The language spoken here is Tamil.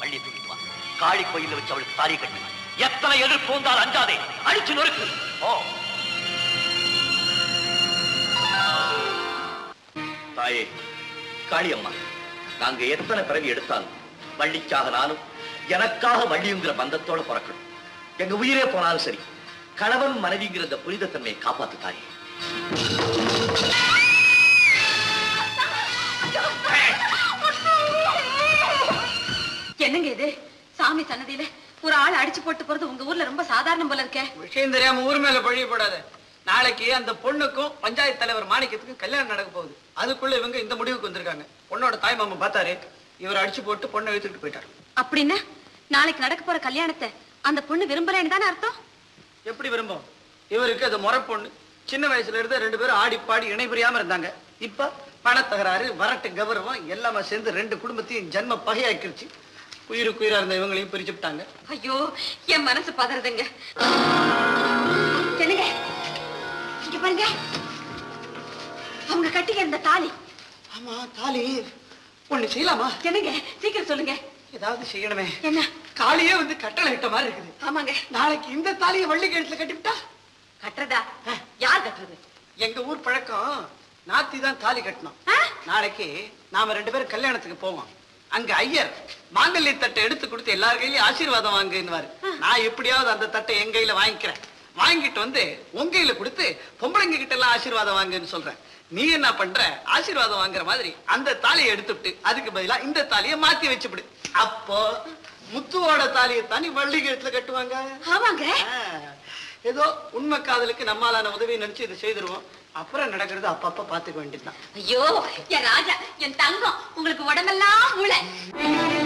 வள்ளி தூக்கிட்டு வா காளி கோயில்ல வச்சு அவளுக்கு தாலி கட்டு எத்தனை எதிர்ப்பு வந்தால் அஞ்சாதே அடிச்சு நொறுக்கு ஓ தாயே காளியம்மா நாங்க எத்தனை பிறவி எடுத்தாலும் வள்ளிக்காக நானும் எனக்காக வள்ளிங்கிற பந்தத்தோட பிறக்கணும் எங்க உயிரே போனாலும் சரி கணவன் மனைவிங்கிற இந்த புனித தன்மையை காப்பாத்து தாயே என்னங்க இது சாமி சன்னதியில ஒரு ஆள் அடிச்சு போட்டு போறது உங்க ஊர்ல ரொம்ப சாதாரணம் போல இருக்கே விஷயம் தெரியாம ஊர் மேல பழிய போடாத நாளைக்கு அந்த பொண்ணுக்கும் பஞ்சாயத்து தலைவர் மாணிக்கத்துக்கும் கல்யாணம் நடக்க போகுது அதுக்குள்ள இவங்க இந்த முடிவுக்கு வந்திருக்காங்க பொண்ணோட தாய் மாமன் பார்த்தாரு இவர் அடிச்சு போட்டு பொண்ணை இழுத்துக்கிட்டு போயிட்டாரு அப்படின்னா நாளைக்கு நடக்க போற கல்யாணத்தை அந்த பொண்ணு விரும்பலன்னு தானே அர்த்தம் எப்படி விரும்பும் இவருக்கு அது முறை பொண்ணு சின்ன வயசுல இருந்து ரெண்டு பேரும் ஆடி பாடி இணை புரியாம இருந்தாங்க இப்ப பணத்தகராறு வரட்டு கௌரவம் எல்லாமே சேர்ந்து ரெண்டு குடும்பத்தையும் ஜன்ம பகையாக்கிருச்சு உயிருக்கு உயிரா இருந்த இவங்களையும் பிரிச்சு விட்டாங்க ஐயோ என் மனசு பதறதுங்க என்னங்க இங்க பாருங்க அவங்க கட்டிக்க இந்த தாலி ஆமா தாலி ஒண்ணு செய்யலாமா என்னங்க சீக்கிரம் சொல்லுங்க ஏதாவது செய்யணுமே என்ன காளியே வந்து கட்டளை இட்ட மாதிரி இருக்குது ஆமாங்க நாளைக்கு இந்த தாலியை வள்ளி கிணத்துல கட்டிவிட்டா கட்டுறதா யார் கட்டுறது எங்க ஊர் பழக்கம் நாத்தி தான் தாலி கட்டணும் ஆ? நாளைக்கு நாம ரெண்டு பேரும் கல்யாணத்துக்கு போவோம் அங்க ஐயர் மாங்கல்ய தட்டை எடுத்து கொடுத்து எல்லார் கையிலயும் ஆசீர்வாதம் வாங்குன்னுவாரு நான் எப்படியாவது அந்த தட்டை என் கையில வாங்கிக்கிறேன் வாங்கிட்டு வந்து உங்க கையில கொடுத்து பொம்பளைங்க கிட்ட எல்லாம் ஆசீர்வாதம் வாங்குன்னு சொல்றேன் நீ என்ன பண்ற ஆசீர்வாதம் வாங்குற மாதிரி அந்த தாலியை எடுத்துட்டு அதுக்கு பதிலா இந்த தாலியை மாத்தி வச்சுவிடு அப்போ முத்துவோட தாலியை தனி வள்ளி கழுத்துல கட்டுவாங்க ஆமாங்க ஆ, ஏதோ உண்மை காதலுக்கு நம்மாலான உதவி நினைச்சு இதை செய்திருவோம் அப்புறம் நடக்கிறது அப்பப்ப பாத்துக்க வேண்டியதுதான் ஐயோ என் ராஜா என் தங்கம் உங்களுக்கு உடம்பெல்லாம் மூளை